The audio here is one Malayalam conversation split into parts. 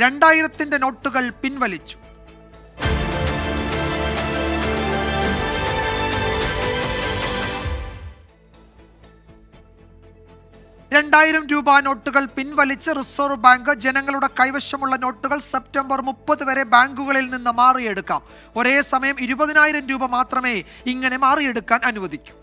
രണ്ടായിരത്തിന്റെ നോട്ടുകൾ പിൻവലിച്ചു രണ്ടായിരം രൂപ നോട്ടുകൾ പിൻവലിച്ച് റിസർവ് ബാങ്ക് ജനങ്ങളുടെ കൈവശമുള്ള നോട്ടുകൾ സെപ്റ്റംബർ മുപ്പത് വരെ ബാങ്കുകളിൽ നിന്ന് മാറിയെടുക്കാം ഒരേ സമയം ഇരുപതിനായിരം രൂപ മാത്രമേ ഇങ്ങനെ മാറിയെടുക്കാൻ അനുവദിക്കൂ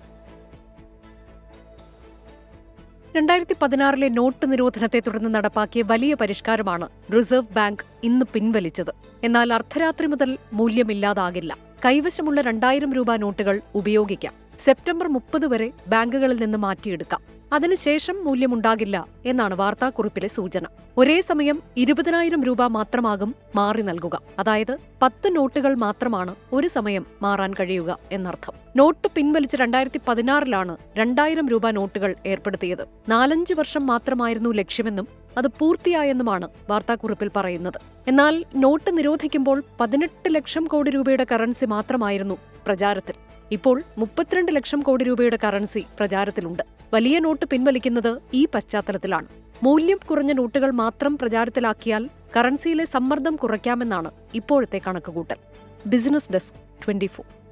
രണ്ടായിരത്തി പതിനാറിലെ നോട്ട് നിരോധനത്തെ തുടർന്ന് നടപ്പാക്കിയ വലിയ പരിഷ്കാരമാണ് റിസർവ് ബാങ്ക് ഇന്ന് പിൻവലിച്ചത് എന്നാൽ അർദ്ധരാത്രി മുതൽ മൂല്യമില്ലാതാകില്ല കൈവശമുള്ള രണ്ടായിരം രൂപ നോട്ടുകൾ ഉപയോഗിക്കാം സെപ്റ്റംബർ മുപ്പത് വരെ ബാങ്കുകളിൽ നിന്ന് മാറ്റിയെടുക്കാം അതിനുശേഷം മൂല്യമുണ്ടാകില്ല എന്നാണ് വാർത്താക്കുറിപ്പിലെ സൂചന ഒരേ സമയം ഇരുപതിനായിരം രൂപ മാത്രമാകും മാറി നൽകുക അതായത് പത്ത് നോട്ടുകൾ മാത്രമാണ് ഒരു സമയം മാറാൻ കഴിയുക എന്നർത്ഥം നോട്ട് പിൻവലിച്ച് രണ്ടായിരത്തി പതിനാറിലാണ് രണ്ടായിരം രൂപ നോട്ടുകൾ ഏർപ്പെടുത്തിയത് നാലഞ്ച് വർഷം മാത്രമായിരുന്നു ലക്ഷ്യമെന്നും അത് പൂർത്തിയായെന്നുമാണ് വാർത്താക്കുറിപ്പിൽ പറയുന്നത് എന്നാൽ നോട്ട് നിരോധിക്കുമ്പോൾ പതിനെട്ട് ലക്ഷം കോടി രൂപയുടെ കറൻസി മാത്രമായിരുന്നു പ്രചാരത്തിൽ ഇപ്പോൾ മുപ്പത്തിരണ്ട് ലക്ഷം കോടി രൂപയുടെ കറൻസി പ്രചാരത്തിലുണ്ട് വലിയ നോട്ട് പിൻവലിക്കുന്നത് ഈ പശ്ചാത്തലത്തിലാണ് മൂല്യം കുറഞ്ഞ നോട്ടുകൾ മാത്രം പ്രചാരത്തിലാക്കിയാൽ കറൻസിയിലെ സമ്മർദ്ദം കുറയ്ക്കാമെന്നാണ് ഇപ്പോഴത്തെ കണക്കുകൂട്ടൽ ബിസിനസ് ഡെസ്ക് ട്വന്റി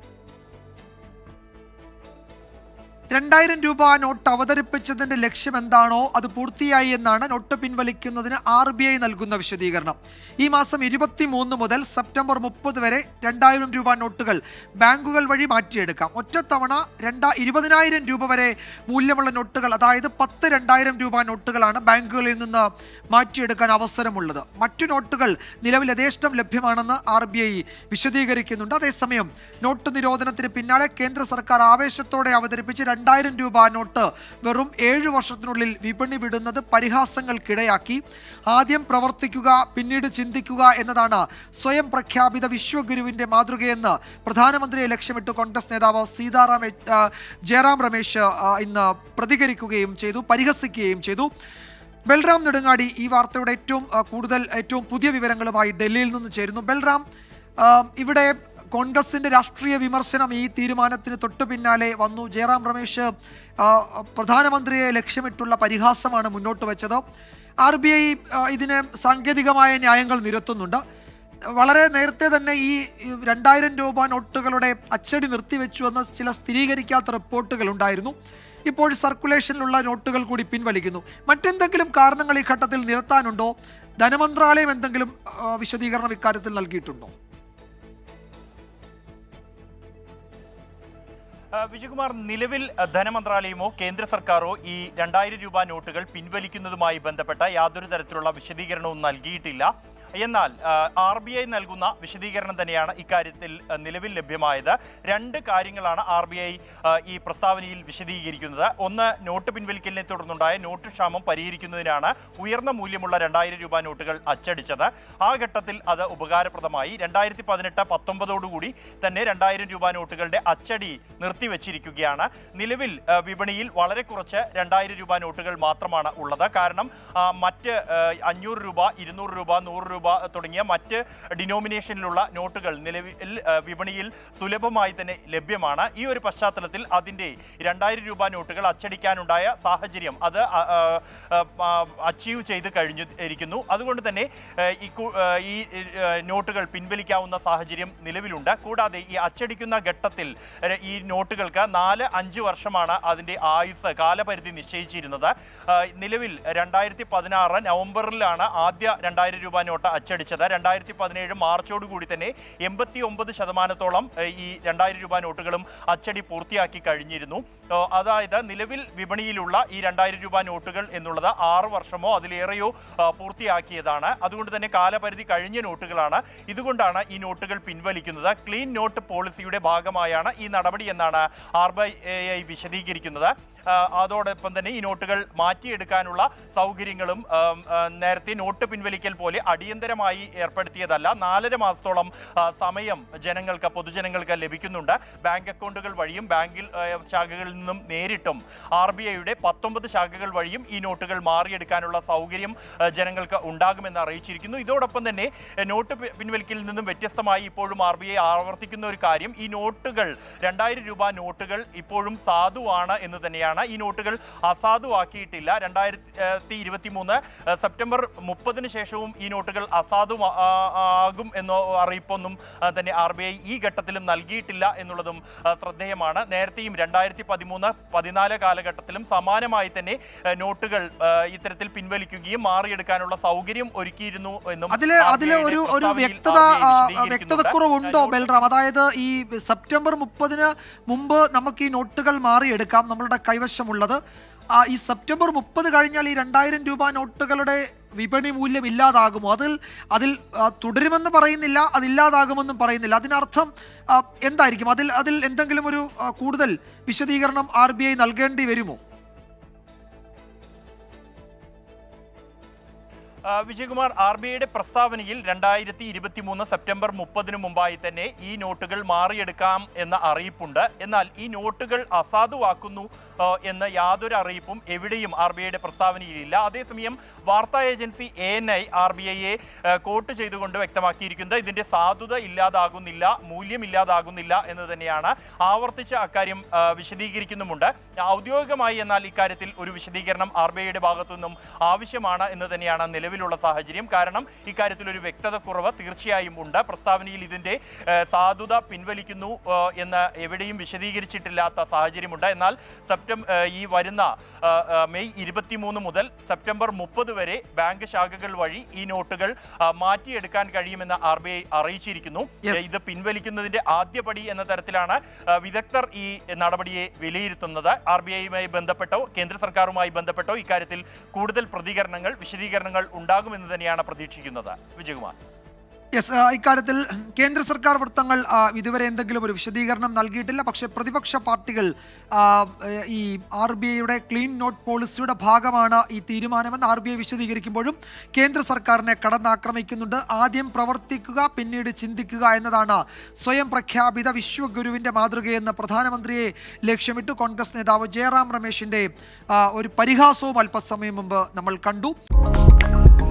രണ്ടായിരം രൂപ നോട്ട് അവതരിപ്പിച്ചതിന്റെ ലക്ഷ്യം എന്താണോ അത് പൂർത്തിയായി എന്നാണ് നോട്ട് പിൻവലിക്കുന്നതിന് ആർ ബി ഐ നൽകുന്ന വിശദീകരണം ഈ മാസം ഇരുപത്തിമൂന്ന് മുതൽ സെപ്റ്റംബർ മുപ്പത് വരെ രണ്ടായിരം രൂപ നോട്ടുകൾ ബാങ്കുകൾ വഴി മാറ്റിയെടുക്കാം ഒറ്റത്തവണ രണ്ടാ ഇരുപതിനായിരം രൂപ വരെ മൂല്യമുള്ള നോട്ടുകൾ അതായത് പത്ത് രണ്ടായിരം രൂപ നോട്ടുകളാണ് ബാങ്കുകളിൽ നിന്ന് മാറ്റിയെടുക്കാൻ അവസരമുള്ളത് മറ്റു നോട്ടുകൾ നിലവിൽ യഥേഷ്ടം ലഭ്യമാണെന്ന് ആർ ബി ഐ വിശദീകരിക്കുന്നുണ്ട് അതേസമയം നോട്ട് നിരോധനത്തിന് പിന്നാലെ കേന്ദ്ര സർക്കാർ ആവേശത്തോടെ അവതരിപ്പിച്ച് രണ്ടായിരം രൂപ നോട്ട് വെറും ഏഴു വർഷത്തിനുള്ളിൽ വിപണി വിടുന്നത് പരിഹാസങ്ങൾക്കിടയാക്കി ആദ്യം പ്രവർത്തിക്കുക പിന്നീട് ചിന്തിക്കുക എന്നതാണ് സ്വയം പ്രഖ്യാപിത വിശ്വഗുരുവിന്റെ മാതൃകയെന്ന് പ്രധാനമന്ത്രിയെ ലക്ഷ്യമിട്ട് കോൺഗ്രസ് നേതാവ് സീതാറാം യെ- ആ, ജയറാം രമേശ് ആ, ഇന്ന് പ്രതികരിക്കുകയും ചെയ്തു പരിഹസിക്കുകയും ചെയ്തു ബൽറാം നെടുങ്ങാടി ഈ വാർത്തയുടെ ഏറ്റവും ആ, കൂടുതൽ ഏറ്റവും പുതിയ വിവരങ്ങളുമായി ഡൽഹിയിൽ നിന്ന് ചേരുന്നു ബൽറാം ആ, ഇവിടെ കോൺഗ്രസിന്റെ രാഷ്ട്രീയ വിമർശനം ഈ തീരുമാനത്തിന് തൊട്ടു പിന്നാലെ വന്നു ജയറാം രമേശ് ആ, പ്രധാനമന്ത്രിയെ ലക്ഷ്യമിട്ടുള്ള പരിഹാസമാണ് മുന്നോട്ട് വെച്ചത് ആർ ബി ഐ ഇതിന് സാങ്കേതികമായ ന്യായങ്ങൾ നിരത്തുന്നുണ്ട് വളരെ നേരത്തെ തന്നെ ഈ ഈ രണ്ടായിരം രൂപ നോട്ടുകളുടെ അച്ചടി നിർത്തിവെച്ചു എന്ന് ചില സ്ഥിരീകരിക്കാത്ത റിപ്പോർട്ടുകൾ ഉണ്ടായിരുന്നു ഇപ്പോൾ സർക്കുലേഷനിലുള്ള നോട്ടുകൾ കൂടി പിൻവലിക്കുന്നു മറ്റെന്തെങ്കിലും കാരണങ്ങൾ ഈ ഘട്ടത്തിൽ നിരത്താനുണ്ടോ ധനമന്ത്രാലയം എന്തെങ്കിലും ആ, വിശദീകരണം ഇക്കാര്യത്തിൽ നൽകിയിട്ടുണ്ടോ ആ, വിജയകുമാർ നിലവിൽ ആ, ധനമന്ത്രാലയമോ കേന്ദ്ര സർക്കാരോ ഈ രണ്ടായിരം രൂപ നോട്ടുകൾ പിൻവലിക്കുന്നതുമായി ബന്ധപ്പെട്ട യാതൊരു തരത്തിലുള്ള വിശദീകരണവും നൽകിയിട്ടില്ല എന്നാൽ ആർ ബി ഐ നൽകുന്ന വിശദീകരണം തന്നെയാണ് ഇക്കാര്യത്തിൽ ആ, നിലവിൽ ലഭ്യമായത് രണ്ട് കാര്യങ്ങളാണ് ആർ ബി ഐ ഈ പ്രസ്താവനയിൽ വിശദീകരിക്കുന്നത് ഒന്ന് നോട്ട് പിൻവലിക്കലിനെ തുടർന്നുണ്ടായ നോട്ട് ക്ഷാമം പരിഹരിക്കുന്നതിനാണ് ഉയർന്ന മൂല്യമുള്ള രണ്ടായിരം രൂപ നോട്ടുകൾ അച്ചടിച്ചത് ആ ഘട്ടത്തിൽ അത് ഉപകാരപ്രദമായി രണ്ടായിരത്തി പതിനെട്ട് പത്തൊമ്പതോടുകൂടി തന്നെ രണ്ടായിരം രൂപ നോട്ടുകളുടെ അച്ചടി നിർത്തിവെച്ചിരിക്കുകയാണ് നിലവിൽ ആ, വിപണിയിൽ വളരെ കുറച്ച് രണ്ടായിരം രൂപ നോട്ടുകൾ മാത്രമാണ് ഉള്ളത് കാരണം ആ, മറ്റ് ആ, അഞ്ഞൂറ് രൂപ ഇരുന്നൂറ് രൂപ നൂറ് രൂപ തുടങ്ങിയ മറ്റ് ഡിനോമിനേഷനിലുള്ള നോട്ടുകൾ നിലവിൽ ആ, വിപണിയിൽ സുലഭമായി തന്നെ ലഭ്യമാണ് ഈ ഒരു പശ്ചാത്തലത്തിൽ അതിൻ്റെ രണ്ടായിരം രൂപ നോട്ടുകൾ അച്ചടിക്കാനുണ്ടായ സാഹചര്യം അത് അച്ചീവ് ചെയ്ത് കഴിഞ്ഞു ഇരിക്കുന്നു അതുകൊണ്ട് തന്നെ ആ, ഈ കു- ആ, ഈ ആ, നോട്ടുകൾ പിൻവലിക്കാവുന്ന സാഹചര്യം നിലവിലുണ്ട് കൂടാതെ ഈ അച്ചടിക്കുന്ന ഘട്ടത്തിൽ ര- ഈ നോട്ടുകൾക്ക് നാല് അഞ്ച് വർഷമാണ് അതിൻ്റെ ആയുസ് കാലപരിധി നിശ്ചയിച്ചിരുന്നത് ആ, നിലവിൽ രണ്ടായിരത്തി പതിനാറ് നവംബറിലാണ് ആദ്യ രണ്ടായിരം രൂപ നോട്ട് അച്ചടിച്ചത് രണ്ടായിരത്തി പതിനേഴ് മാർച്ചോട് കൂടി തന്നെ എൺപത്തി ഒമ്പത് ശതമാനത്തോളം ഏ, ഈ രണ്ടായിരം രൂപ നോട്ടുകളും അച്ചടി പൂർത്തിയാക്കി കഴിഞ്ഞിരുന്നു ഓ, അതായത് നിലവിൽ വിപണിയിലുള്ള ഈ രണ്ടായിരം രൂപ നോട്ടുകൾ എന്നുള്ളത് ആറ് വർഷമോ അതിലേറെയോ ആ, പൂർത്തിയാക്കിയതാണ് അതുകൊണ്ട് തന്നെ കാലപരിധി കഴിഞ്ഞ നോട്ടുകളാണ് ഇതുകൊണ്ടാണ് ഈ നോട്ടുകൾ പിൻവലിക്കുന്നത് ക്ലീൻ നോട്ട് പോളിസിയുടെ ഭാഗമായാണ് ഈ നടപടി എന്നാണ് ആർ ബി ഐ വിശദീകരിക്കുന്നത് ആ, അതോടൊപ്പം തന്നെ ഈ നോട്ടുകൾ മാറ്റിയെടുക്കാനുള്ള സൗകര്യങ്ങളും ആം, ആ, നേരത്തെ നോട്ട് പിൻവലിക്കൽ പോലെ അടിയന്തരമായി ഏർപ്പെടുത്തിയതല്ല നാലര മാസത്തോളം ആ, സമയം ജനങ്ങൾക്ക് പൊതുജനങ്ങൾക്ക് ലഭിക്കുന്നുണ്ട് ബാങ്ക് അക്കൗണ്ടുകൾ വഴിയും ബാങ്കിൽ ആ, ശാഖകളിൽ നിന്നും നേരിട്ടും ആർ ബി ഐയുടെ പത്തൊമ്പത് ശാഖകൾ വഴിയും ഈ നോട്ടുകൾ മാറിയെടുക്കാനുള്ള സൗകര്യം ആ, ജനങ്ങൾക്ക് ഉണ്ടാകുമെന്ന് അറിയിച്ചിരിക്കുന്നു ഇതോടൊപ്പം തന്നെ എ, നോട്ട് പി- പിൻവലിക്കലിൽ നിന്നും വ്യത്യസ്തമായി ഇപ്പോഴും ആർ ബി ഐ ആവർത്തിക്കുന്ന ഒരു കാര്യം ഈ നോട്ടുകൾ രണ്ടായിരം രൂപ നോട്ടുകൾ ഇപ്പോഴും സാധുവാണ് എന്ന് തന്നെയാണ് തന്നെയാണ് ഈ നോട്ടുകൾ അസാധുവാക്കിയിട്ടില്ല രണ്ടായിരത്തി ഇരുപത്തി മൂന്ന് സെപ്റ്റംബർ മുപ്പതിന് ശേഷവും ഈ നോട്ടുകൾ അസാധു ആകും എന്നോ അറിയിപ്പൊന്നും ആ, തന്നെ ആർ ബി ഐ ഈ ഘട്ടത്തിലും നൽകിയിട്ടില്ല എന്നുള്ളതും ആ, ശ്രദ്ധേയമാണ് നേരത്തെയും രണ്ടായിരത്തി പതിമൂന്ന് പതിനാല് കാലഘട്ടത്തിലും സമാനമായി തന്നെ ആ, നോട്ടുകൾ ആ, ഇത്തരത്തിൽ പിൻവലിക്കുകയും മാറിയെടുക്കാനുള്ള സൗകര്യം ഒരുക്കിയിരുന്നു എന്നും അതില് RBI അതില് യുടെ ഒരു ഒരു പ്രസ്താവനയിൽ വ്യക്തത RBI ആ, വിശദീകരിക്കുന്നുണ്ട്. വ്യക്തതക്കുറവുണ്ടോ നോട്ട് ബൽറാം അതായത് ഈ സെപ്റ്റംബർ മുപ്പതിന് മുമ്പ് നമുക്ക് ഈ നോട്ടുകൾ മാറിയെടുക്കാം നമ്മളുടെ കൈവശമുള്ളത് ആ, ഈ സെപ്റ്റംബർ മുപ്പത് കഴിഞ്ഞാൽ ഈ രണ്ടായിരം രൂപ നോട്ടുകളുടെ വിപണി മൂല്യം ഇല്ലാതാകുമോ അതിൽ അതിൽ ആ, തുടരുമെന്ന് പറയുന്നില്ല അതില്ലാതാകുമെന്നും പറയുന്നില്ല അതിനർത്ഥം ആ, എന്തായിരിക്കും അതിൽ അതിൽ എന്തെങ്കിലും ഒരു ആ, കൂടുതൽ വിശദീകരണം ആർ ബി ഐ നൽകേണ്ടി വരുമോ ആ, വിജയകുമാർ ആർ ബി ഐയുടെ പ്രസ്താവനയിൽ രണ്ടായിരത്തി ഇരുപത്തി മൂന്ന് സെപ്റ്റംബർ മുപ്പതിനു മുമ്പായി തന്നെ ഈ നോട്ടുകൾ മാറിയെടുക്കാം എന്ന അറിയിപ്പുണ്ട് എന്നാൽ ഈ നോട്ടുകൾ അസാധുവാക്കുന്നു ആ, എന്ന യാതൊരു അറിയിപ്പും എവിടെയും ആർ ബി ഐയുടെ പ്രസ്താവനയിലില്ല അതേസമയം വാർത്താ agency A N I R B ഐയെ കോട്ട് ചെയ്തുകൊണ്ട് വ്യക്തമാക്കിയിരിക്കുന്നത് ഇതിന്റെ സാധുത ഇല്ലാതാകുന്നില്ല മൂല്യമില്ലാതാകുന്നില്ല എന്ന് തന്നെയാണ് ആവർത്തിച്ച് അക്കാര്യം ആ, വിശദീകരിക്കുന്നുമുണ്ട് ഔദ്യോഗികമായി എന്നാൽ ഇക്കാര്യത്തിൽ ഒരു വിശദീകരണം ആർ ബി ഐയുടെ ഭാഗത്തു നിന്നും ആവശ്യമാണ് എന്ന് തന്നെയാണ് നിലവിലുള്ള സാഹചര്യം കാരണം ഇക്കാര്യത്തിൽ ഒരു വ്യക്തത കുറവ് തീർച്ചയായും ഉണ്ട് പ്രസ്താവനയിൽ ഇതിന്റെ ആ, സാധുത പിൻവലിക്കുന്നു ആ, എന്ന് എവിടെയും വിശദീകരിച്ചിട്ടില്ലാത്ത സാഹചര്യമുണ്ട് എന്നാൽ സെപ്റ്റംബർ ഈ വരുന്ന ആ, ആ, മെയ് ഇരുപത്തിമൂന്ന് മുതൽ സെപ്റ്റംബർ മുപ്പത് വരെ ബാങ്ക് ശാഖകൾ വഴി ഈ നോട്ടുകൾ ആ, മാറ്റിയെടുക്കാൻ കഴിയുമെന്ന് ആർ ബി ഐ അറിയിച്ചിരിക്കുന്നു Yes. ഇത് പിൻവലിക്കുന്നതിന്റെ ആദ്യപടി എന്ന തരത്തിലാണ് ആ, വിദഗ്ധർ ഈ നടപടിയെ വിലയിരുത്തുന്നത് ആർ ബി ഐയുമായി ബന്ധപ്പെട്ടോ കേന്ദ്ര സർക്കാരുമായി ബന്ധപ്പെട്ടോ ഇക്കാര്യത്തിൽ കൂടുതൽ പ്രതികരണങ്ങൾ വിശദീകരണങ്ങൾ ഉണ്ടാകുമെന്ന് തന്നെയാണ് പ്രതീക്ഷിക്കുന്നത് വിജയകുമാർ യെസ് ഇക്കാര്യത്തിൽ കേന്ദ്ര സർക്കാർ വൃത്തങ്ങൾ ആ, ഇതുവരെ എന്തെങ്കിലും ഒരു വിശദീകരണം നൽകിയിട്ടില്ല പക്ഷേ പ്രതിപക്ഷ പാർട്ടികൾ ആ, ഏഹ്, ഈ ആർ ബി ഐയുടെ ക്ലീൻ നോട്ട് പോളിസിയുടെ ഭാഗമാണ് ഈ തീരുമാനമെന്ന് ആർ ബി ഐ വിശദീകരിക്കുമ്പോഴും കേന്ദ്ര സർക്കാരിനെ കടന്നാക്രമിക്കുന്നുണ്ട് ആദ്യം പ്രവർത്തിക്കുക പിന്നീട് ചിന്തിക്കുക എന്നതാണ് സ്വയം പ്രഖ്യാപിത വിശ്വഗുരുവിന്റെ മാതൃകയെന്ന് പ്രധാനമന്ത്രിയെ ലക്ഷ്യമിട്ട് കോൺഗ്രസ് നേതാവ് ജയറാം രമേശിന്റെ ആ, ഒരു പരിഹാസവും അല്പസമയം മുമ്പ് നമ്മൾ കണ്ടു